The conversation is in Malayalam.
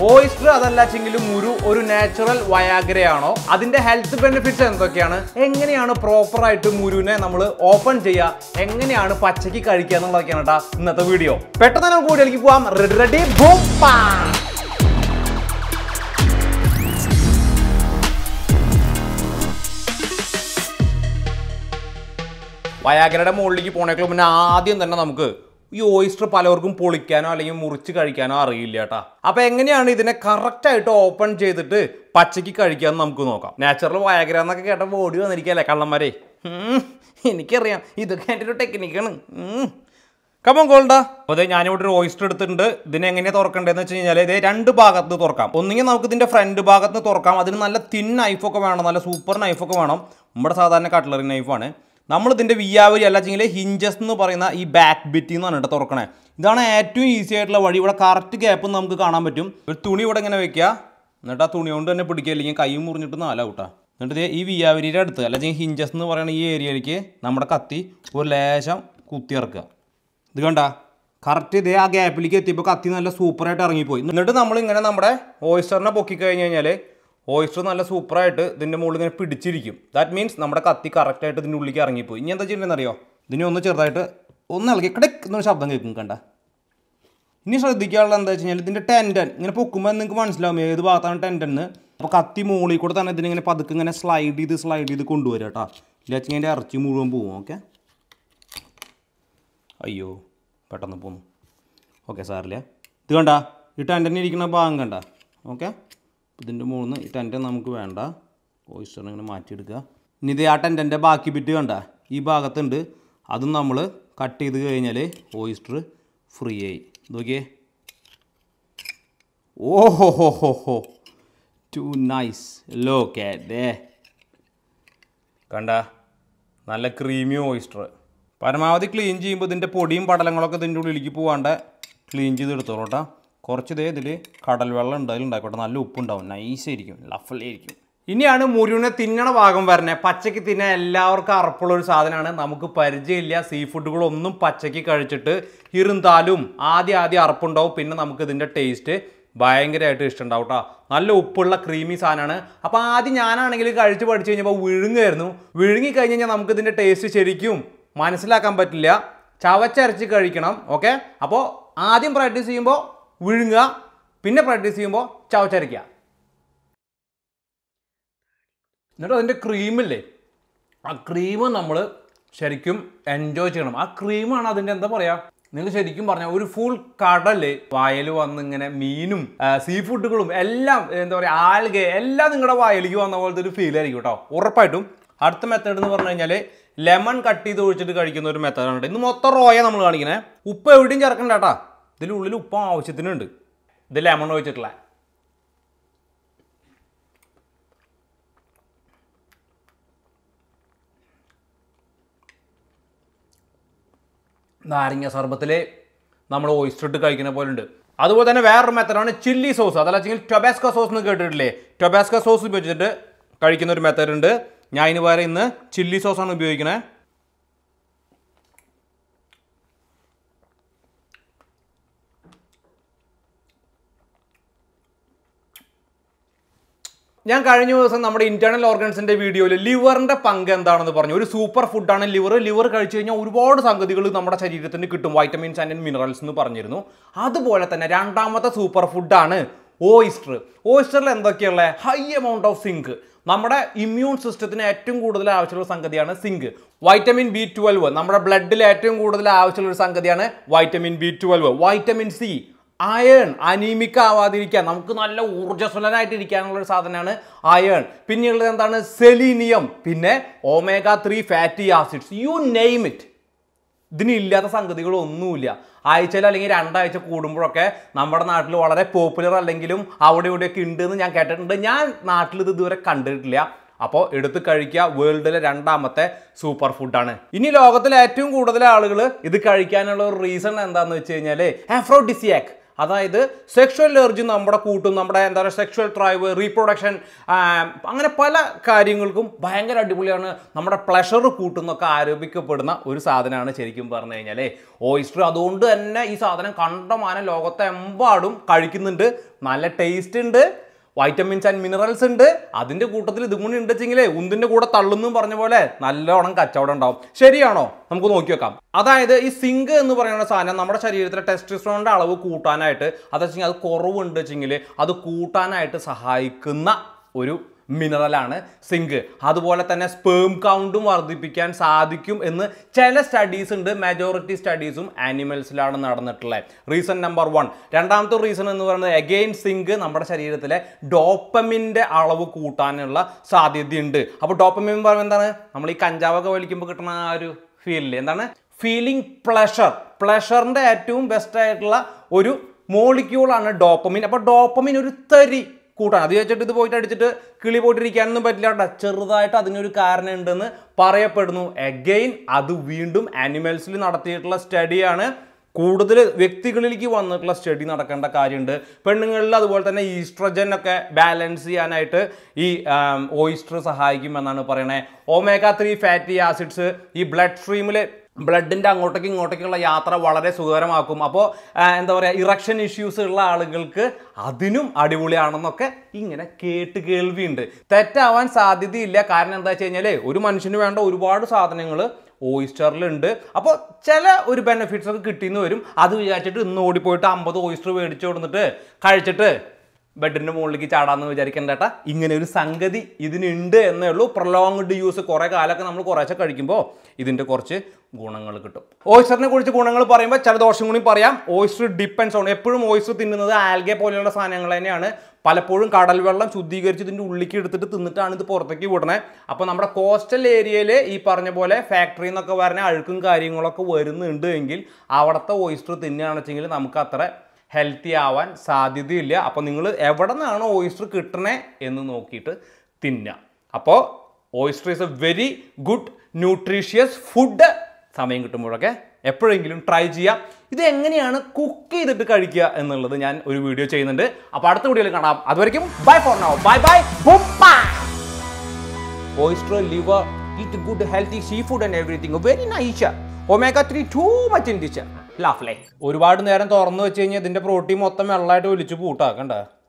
ഓയിസ്റ്റർ അതല്ലാച്ചെങ്കിലും മുരു ഒരു നാച്ചുറൽ വയാഗ്രയാണോ അതിന്റെ ഹെൽത്ത് ബെനിഫിറ്റ്സ് എന്തൊക്കെയാണ് എങ്ങനെയാണ് പ്രോപ്പർ ആയിട്ട് മുരുവിനെ നമ്മൾ ഓപ്പൺ ചെയ്യുക എങ്ങനെയാണ് പച്ചക്ക് കഴിക്കുക എന്നുള്ളതൊക്കെയാണ് കേട്ടോ ഇന്നത്തെ വീഡിയോ പെട്ടെന്ന് തന്നെ നമുക്ക് വീഡിയോയിലേക്ക് പോവാം റെഡി റെഡി ബൂം പാ വയാഗ്രയുടെ മുകളിലേക്ക് പോണേക്കാൾ മുന്നേ ആദ്യം തന്നെ നമുക്ക് ഈ ഓയിസ്റ്റർ പലർക്കും പൊളിക്കാനോ അല്ലെങ്കിൽ മുറിച്ച് കഴിക്കാനോ അറിയില്ല കേട്ടാ അപ്പൊ എങ്ങനെയാണ് ഇതിനെ കറക്റ്റ് ആയിട്ട് ഓപ്പൺ ചെയ്തിട്ട് പച്ചയ്ക്ക് കഴിക്കാന്ന് നമുക്ക് നോക്കാം നാച്ചുറൽ വയാഗ്ര എന്നൊക്കെ കേട്ടപ്പോൾ ഓടി വന്നിരിക്കല്ലേ കള്ളന്മാരെ ഉം, എനിക്കറിയാം ഇതൊക്കെ എൻ്റെ ഒരു ടെക്നിക്കാണ് കമോൺ ഗോൾഡാ അതെ ഞാനിവിടെ ഒരു ഓയിസ്റ്റർ എടുത്തിട്ടുണ്ട് ഇതിനെ എങ്ങനെയാണ് തുറക്കേണ്ടതെന്ന് വെച്ച് കഴിഞ്ഞാൽ ഇതേ രണ്ട് ഭാഗത്ത് തുറക്കാം ഒന്നുകിൽ നമുക്ക് ഇതിന്റെ ഫ്രണ്ട് ഭാഗത്ത് തുറക്കാം അതിന് നല്ല തിൻ നൈഫൊക്കെ വേണം നല്ല സൂപ്പർ നൈഫൊക്കെ വേണം നമ്മുടെ സാധാരണ കട്ട്ലറി നൈഫാണ് നമ്മൾ ഇതിന്റെ വിയാവരി അല്ലാച്ചെങ്കിൽ ഹിഞ്ചസ് എന്ന് പറയുന്ന ഈ ബാക്ക് ബിറ്റിൽ നിന്നാണ് കേട്ടോ തുറക്കണേ ഇതാണ് ഏറ്റവും ഈസി ആയിട്ടുള്ള വഴി ഇവിടെ കറക്റ്റ് ഗ്യാപ്പ് നമുക്ക് കാണാൻ പറ്റും ഒരു തുണി ഇവിടെ ഇങ്ങനെ വെക്കുക എന്നിട്ട് ആ തുണി കൊണ്ട് തന്നെ പിടിക്കുക അല്ലെങ്കിൽ കൈ മുറിഞ്ഞിട്ട് നാലാ കൂട്ടാ എന്നിട്ട് ദേ ഈ വിയാവരിയുടെ അടുത്ത് അല്ലെങ്കിൽ ഹിഞ്ചസ് എന്ന് പറയുന്ന ഈ ഏരിയയിലേക്ക് നമ്മുടെ കത്തി ഒരു ലേശം കുത്തി ഇറക്കുക ഇത് കണ്ട കറക്റ്റ് ഇതേ ആ ഗ്യാപ്പിലേക്ക് എത്തിയപ്പോൾ കത്തി നല്ല സൂപ്പറായിട്ട് ഇറങ്ങിപ്പോയി എന്നിട്ട് നമ്മൾ ഇങ്ങനെ നമ്മുടെ ഓയിസ്റ്ററിനെ പൊക്കി കഴിഞ്ഞ് കഴിഞ്ഞാൽ ഓയിസ്റ്റർ നല്ല സൂപ്പറായിട്ട് ഇതിൻ്റെ മുകളിൽ ഇങ്ങനെ പിടിച്ചിരിക്കും ദാറ്റ് മീൻസ് നമ്മുടെ കത്തി കറക്റ്റായിട്ട് ഇതിൻ്റെ ഉള്ളിലേക്ക് ഇറങ്ങിപ്പോയി ഇനി എന്താ ചെയ്യേണ്ടതെന്ന് അറിയോ ഇതിനെ ഒന്ന് ചെറുതായിട്ട് ഒന്ന് ഇളകി കിടക്ക് എന്നൊരു ശബ്ദം കേൾക്കും കണ്ട ഇനി ശ്രദ്ധിക്കാനുള്ളത് എന്താ വെച്ച് കഴിഞ്ഞാൽ ഇതിൻ്റെ ടെൻഡൻ ഇങ്ങനെ പൊക്കുമ്പോൾ നിങ്ങൾക്ക് മനസ്സിലാവും ഏത് ഭാഗത്താണ് ടെൻഡൻ എന്ന് അപ്പോൾ കത്തി മുകളിൽ കൂടെ തന്നെ ഇതിനിങ്ങനെ പതുക്കെ ഇങ്ങനെ സ്ലൈഡ് ചെയ്ത് സ്ലൈഡ് ചെയ്ത് കൊണ്ടുവരിക കേട്ടോ ഇല്ലാച്ചെങ്കിൽ അതിൻ്റെ ഇറച്ചി മുഴുവൻ പോവും ഓക്കെ അയ്യോ പെട്ടെന്ന് പോന്നു ഓക്കെ സാറില്ല ഇത് കണ്ട ഈ ടെൻറ്റൻ ഇരിക്കുന്ന ഭാഗം കണ്ട ഓക്കെ ഇതിൻ്റെ മുകളിൽ നിന്ന് ഈ ടെൻറ്റൻ നമുക്ക് വേണ്ട ഓയിസ്റ്റർ ഇങ്ങനെ മാറ്റിയെടുക്കുക ഇനി ഇത് ആ ടെൻറ്റൻ്റെ ബാക്കി ബിറ്റ് കണ്ട ഈ ഭാഗത്തുണ്ട് അതും നമ്മൾ കട്ട് ചെയ്ത് കഴിഞ്ഞാൽ ഓയിസ്റ്റർ ഫ്രീ ആയി നോക്കിയേ ഓഹോ ഹോ ഹോ ഹോ ടു നൈസ് ലോ ദേ കണ്ട നല്ല ക്രീമി ഓയിസ്റ്റർ പരമാവധി ക്ലീൻ ചെയ്യുമ്പോൾ ഇതിൻ്റെ പൊടിയും പടലങ്ങളൊക്കെ ഇതിൻ്റെ ഉള്ളിലേക്ക് പോകാണ്ട് ക്ലീൻ ചെയ്ത് എടുത്തോളൂ കേട്ടോ കുറച്ച് ഇതേ ഇതിൽ കടൽ വെള്ളം ഉണ്ട് അതിലുണ്ടായിക്കോട്ടെ നല്ല ഉപ്പുണ്ടാവും നൈസായിരിക്കും ലഫലായിരിക്കും ഇനിയാണ് മുരുവിനെ തിന്നണ ഭാഗം വരണേ പച്ചയ്ക്ക് തിന്നാൻ എല്ലാവർക്കും അറപ്പുള്ള ഒരു സാധനമാണ് നമുക്ക് പരിചയമില്ല സീ ഫുഡുകളൊന്നും പച്ചയ്ക്ക് കഴിച്ചിട്ട് ഇരുന്നാലും ആദ്യം ആദ്യം അറപ്പുണ്ടാവും പിന്നെ നമുക്ക് ഇതിൻ്റെ ടേസ്റ്റ് ഭയങ്കരമായിട്ട് ഇഷ്ടമുണ്ടാവും കേട്ടോ നല്ല ഉപ്പുള്ള ക്രീമി സാധനമാണ് അപ്പോൾ ആദ്യം ഞാനാണെങ്കിൽ കഴിച്ച് പഠിച്ചു കഴിഞ്ഞപ്പോൾ വിഴുങ്ങായിരുന്നു വിഴുങ്ങി കഴിഞ്ഞ് കഴിഞ്ഞാൽ നമുക്ക് ഇതിൻ്റെ ടേസ്റ്റ് ശരിക്കും മനസ്സിലാക്കാൻ പറ്റില്ല ചവച്ചരച്ച് കഴിക്കണം ഓക്കെ അപ്പോൾ ആദ്യം പ്രാക്ടീസ് ചെയ്യുമ്പോൾ വിഴുങ്ങുക പിന്നെ പ്രാക്ടീസ് ചെയ്യുമ്പോൾ ചവച്ചരയ്ക്കുക എന്നിട്ട് അതിൻ്റെ ക്രീമില്ലേ ആ ക്രീം നമ്മൾ ശരിക്കും എൻജോയ് ചെയ്യണം ആ ക്രീമാണ് അതിൻ്റെ എന്താ പറയുക നിങ്ങൾ ശരിക്കും പറഞ്ഞാൽ ഒരു ഫുൾ കടല് വായൽ വന്ന് ഇങ്ങനെ മീനും സീ ഫുഡുകളും എല്ലാം എന്താ പറയുക ആൽഗ എല്ലാം നിങ്ങളുടെ വായലിലേക്ക് വന്ന പോലത്തെ ഒരു ഫീൽ ആയിരിക്കും കേട്ടോ ഉറപ്പായിട്ടും അടുത്ത മെത്തേഡ് എന്ന് പറഞ്ഞു കഴിഞ്ഞാൽ ലെമൺ കട്ട് ചെയ്ത് ഒഴിച്ചിട്ട് കഴിക്കുന്ന ഒരു മെത്തേഡാണ് കേട്ടോ ഇന്ന് മൊത്തം റോയ നമ്മൾ കാണിക്കണേ ഉപ്പ് എവിടെയും ചേർക്കണ്ട കേട്ടാ ഇതിനുള്ളിൽ ഉപ്പ് ആവശ്യത്തിനുണ്ട് ഇത് ലെമൺ ഒഴിച്ചിട്ടുള്ള നാരങ്ങ സർബത്തിൽ നമ്മൾ ഓയിസ്റ്റർ ഇട്ട് കഴിക്കുന്ന പോലെ ഉണ്ട് അതുപോലെ തന്നെ വേറൊരു മെത്തഡാണ് ചില്ലി സോസ് അതല്ലെങ്കിൽ ടൊബാസ്കോ സോസ് എന്ന് കേട്ടിട്ടില്ലേ ടൊബാസ്കോ സോസ് ഉപയോഗിച്ചിട്ട് കഴിക്കുന്ന ഒരു മെത്തേഡ് ഉണ്ട് ഞാൻ അതിന് പകരം ഇന്ന് ചില്ലി സോസാണ് ഉപയോഗിക്കണേ ഞാൻ കഴിഞ്ഞ ദിവസം നമ്മുടെ ഇന്റേണൽ ഓർഗൻസിന്റെ വീഡിയോയിൽ ലിവറിന്റെ പങ്ക് എന്താണെന്ന് പറഞ്ഞു ഒരു സൂപ്പർ ഫുഡാണ് ലിവർ ലിവർ കഴിച്ചു കഴിഞ്ഞാൽ ഒരുപാട് സംഗതികൾ നമ്മുടെ ശരീരത്തിന് കിട്ടും വൈറ്റമിൻസ് ആൻഡ് മിനറൽസ് എന്ന് പറഞ്ഞിരുന്നു അതുപോലെ തന്നെ രണ്ടാമത്തെ സൂപ്പർ ഫുഡാണ് ഓയിസ്റ്റർ ഓയിസ്റ്ററിൽ എന്തൊക്കെയുള്ള ഹൈ എമൗണ്ട് ഓഫ് സിങ്ക് നമ്മുടെ ഇമ്മ്യൂൺ സിസ്റ്റത്തിന് ഏറ്റവും കൂടുതൽ ആവശ്യമുള്ള സംഗതിയാണ് സിങ്ക് വൈറ്റമിൻ ബി ട്വൽവ് നമ്മുടെ ബ്ലഡിൽ ഏറ്റവും കൂടുതൽ ആവശ്യമുള്ള ഒരു സംഗതിയാണ് vitamin B twelve vitamin C iron anaemic ആവാതിരിക്കാൻ നമുക്ക് നല്ല ഊർജ്ജസ്വലനായിട്ട് ഇരിക്കാനുള്ള ഒരു സാധനമാണ് അയൺ പിന്നെയുള്ളത് എന്താണ് സെലീനിയം പിന്നെ omega three fatty acids you name it ഇതിന് ഇല്ലാത്ത സംഗതികളൊന്നുമില്ല ആഴ്ചയിൽ അല്ലെങ്കിൽ രണ്ടാഴ്ച കൂടുമ്പോഴൊക്കെ നമ്മുടെ നാട്ടിൽ വളരെ പോപ്പുലർ അല്ലെങ്കിലും അവിടെ ഇവിടെയൊക്കെ ഉണ്ട് എന്ന് ഞാൻ കേട്ടിട്ടുണ്ട് ഞാൻ നാട്ടിൽ ഇത് ഇതുവരെ കണ്ടിട്ടില്ല അപ്പോൾ എടുത്ത് കഴിക്കുക വേൾഡിലെ രണ്ടാമത്തെ സൂപ്പർ ഫുഡാണ് ഇനി ലോകത്തിലെ ഏറ്റവും കൂടുതൽ ആളുകൾ ഇത് കഴിക്കാനുള്ള ഒരു റീസൺ എന്താണെന്ന് വെച്ച് കഴിഞ്ഞാൽ ആഫ്രോഡിസിയാക് അതായത് സെക്ഷൽ എനർജി നമ്മുടെ കൂട്ടും നമ്മുടെ എന്താ പറയുക സെക്ഷൽ ഡ്രൈവ് റീപ്രൊഡക്ഷൻ അങ്ങനെ പല കാര്യങ്ങൾക്കും ഭയങ്കര അടിപൊളിയാണ് നമ്മുടെ പ്ലഷർ കൂട്ടുന്നൊക്കെ ആരോപിക്കപ്പെടുന്ന ഒരു സാധനമാണ് ശരിക്കും പറഞ്ഞു കഴിഞ്ഞാൽ ഓയിസ്റ്റർ അതുകൊണ്ട് തന്നെ ഈ സാധനം കണ്ടമാനം ലോകത്തെമ്പാടും കഴിക്കുന്നുണ്ട് നല്ല ടേസ്റ്റ് ഉണ്ട് വൈറ്റമിൻസ് ആൻഡ് മിനറൽസ് ഉണ്ട് അതിന്റെ കൂട്ടത്തിൽ ഇതും കൂടി ഉണ്ടെച്ചെങ്കിലേ ഉന്തിന്റെ കൂടെ തള്ളുന്നു പറഞ്ഞ പോലെ നല്ലോണം കച്ചവടം ഉണ്ടാവും ശരിയാണോ നമുക്ക് നോക്കി വെക്കാം അതായത് ഈ സിങ്ക് എന്ന് പറയുന്ന സാധനം നമ്മുടെ ശരീരത്തിലെ ടെസ്റ്റിസ്ട്രോണിന്റെ അളവ് കൂട്ടാനായിട്ട് അത് വെച്ചെങ്കിൽ അത് കുറവുണ്ട് വെച്ചെങ്കിൽ അത് കൂട്ടാനായിട്ട് സഹായിക്കുന്ന ഒരു മിനറലാണ് സിങ്ക് അതുപോലെ തന്നെ സ്പേം കൗണ്ടും വർദ്ധിപ്പിക്കാൻ സാധിക്കും എന്ന് ചില സ്റ്റഡീസ് ഉണ്ട് മെജോറിറ്റി സ്റ്റഡീസും ആനിമൽസിലാണ് നടന്നിട്ടുള്ളത് റീസൺ നമ്പർ വൺ രണ്ടാമത്തെ റീസൺ എന്ന് പറയുന്നത് അഗെയിൻ സിങ്ക് നമ്മുടെ ശരീരത്തിലെ ഡോപ്പമിൻ്റെ അളവ് കൂട്ടാനുള്ള സാധ്യതയുണ്ട് അപ്പോൾ ഡോപ്പമിൻ എന്ന് പറയുന്നത് എന്താണ് നമ്മൾ ഈ കഞ്ചാവൊക്കെ വലിക്കുമ്പോൾ കിട്ടുന്ന ആ ഒരു ഫീലില്ലേ എന്താണ് ഫീലിംഗ് പ്ലഷർ പ്ലഷറിൻ്റെ ഏറ്റവും ബെസ്റ്റ് ആയിട്ടുള്ള ഒരു മോളിക്യൂളാണ് ഡോപ്പമിൻ അപ്പോൾ ഡോപ്പമിൻ ഒരു തരി കൂട്ടാണ് അത് വെച്ചിട്ട് ഇത് പോയിട്ട് അടിച്ചിട്ട് കിളി പോയിട്ടിരിക്കാനൊന്നും പറ്റില്ല കേട്ടോ ചെറുതായിട്ട് അതിനൊരു കാരണം ഉണ്ടെന്ന് പറയപ്പെടുന്നു എഗെയിൻ അത് വീണ്ടും ആനിമൽസിൽ നടത്തിയിട്ടുള്ള സ്റ്റഡിയാണ് കൂടുതൽ വ്യക്തികളിലേക്ക് വന്നിട്ടുള്ള സ്റ്റഡി നടക്കേണ്ട കാര്യമുണ്ട് പെണ്ണുങ്ങളിൽ അതുപോലെ തന്നെ ഈസ്ട്രജൻ ഒക്കെ ബാലൻസ് ചെയ്യാനായിട്ട് ഈ ഓയിസ്റ്റർ സഹായിക്കും എന്നാണ് പറയണേ ഒമേഗ ത്രീ ഫാറ്റി ആസിഡ്സ് ഈ ബ്ലഡ് സ്ട്രീമിൽ ബ്ലഡിൻ്റെ അങ്ങോട്ടേക്ക് ഇങ്ങോട്ടേക്കുള്ള യാത്ര വളരെ സുഖകരമാക്കും അപ്പോൾ എന്താ പറയുക ഇറക്ഷൻ ഇഷ്യൂസ് ഉള്ള ആളുകൾക്ക് അതിനും അടിപൊളിയാണെന്നൊക്കെ ഇങ്ങനെ കേട്ട് കേൾവിയുണ്ട് തെറ്റാവാൻ സാധ്യതയില്ല കാരണം എന്താ വെച്ച് കഴിഞ്ഞാൽ ഒരു മനുഷ്യന് വേണ്ട ഒരുപാട് സാധനങ്ങൾ ഓയിസ്റ്ററിലുണ്ട് അപ്പോൾ ചില ഒരു ബെനിഫിറ്റ്സ് ഒക്കെ കിട്ടിയെന്ന് വരും അത് വിചാരിച്ചിട്ട് ഇന്ന് ഓടിപ്പോയിട്ട് അമ്പത് ഓയിസ്റ്റർ മേടിച്ചു കൊടുത്തിട്ട് കഴിച്ചിട്ട് ബെഡിൻ്റെ മുകളിലേക്ക് ചാടാന്ന് വിചാരിക്കേണ്ട ഇങ്ങനെ ഒരു സംഗതി ഇതിനുണ്ട് എന്നേ ഉള്ളൂ പ്രൊലോങ്ഡ് യൂസ് കുറേ കാലമൊക്കെ നമ്മൾ കുറേശ്ശെ കഴിക്കുമ്പോൾ ഇതിൻ്റെ കുറച്ച് ഗുണങ്ങൾ കിട്ടും ഓയിസ്റ്ററിനെ കുറിച്ച് ഗുണങ്ങൾ പറയുമ്പോൾ ചില ദോഷം കൂടി പറയാം ഓയിസ്റ്റർ ഡിപ്പെൻസ് ആണ് എപ്പോഴും ഓയിസ്റ്റർ തിന്നുന്നത് ആൽഗെ പോലെയുള്ള സാധനങ്ങൾ തന്നെയാണ് പലപ്പോഴും കടൽ വെള്ളം ശുദ്ധീകരിച്ച് ഇതിൻ്റെ ഉള്ളിലേക്ക് എടുത്തിട്ട് തിന്നിട്ടാണ് ഇത് പുറത്തേക്ക് വിടണേ അപ്പോൾ നമ്മുടെ കോസ്റ്റൽ ഏരിയയിൽ ഈ പറഞ്ഞ പോലെ ഫാക്ടറിയിൽ നിന്നൊക്കെ വരുന്ന അഴുക്കും കാര്യങ്ങളൊക്കെ വരുന്നുണ്ട് എങ്കിൽ അവിടുത്തെ ഓയിസ്റ്റർ തിന്നുകയാണെന്ന് വെച്ചെങ്കിൽ നമുക്ക് അത്ര ഹെൽത്തി ആവാൻ സാധ്യതയില്ല അപ്പോൾ നിങ്ങൾ എവിടെ നിന്നാണ് ഓയിസ്റ്റർ കിട്ടണേ എന്ന് നോക്കിയിട്ട് തിന്നുക അപ്പോൾ oyster is a very good nutritious food സമയം കിട്ടുമ്പോഴൊക്കെ എപ്പോഴെങ്കിലും ട്രൈ ചെയ്യാം ഇത് എങ്ങനെയാണ് കുക്ക് ചെയ്തിട്ട് കഴിക്കുക എന്നുള്ളത് ഞാൻ ഒരു വീഡിയോ ചെയ്യുന്നുണ്ട് അപ്പോൾ അടുത്ത വീഡിയോയിൽ കാണാം അതുവരെയും bye for now bye bye oyster, liver, eat good healthy seafood and everything. Very nice. Omega 3 too much in this. Lovely. ഒരുപാട് നേരം തുറന്നു വെച്ച് കഴിഞ്ഞാൽ ഇതിന്റെ പ്രോട്ടീൻ മൊത്തം വെള്ളമായിട്ട് ഒലിച്ച് പൂട്ടാക്കണ്ട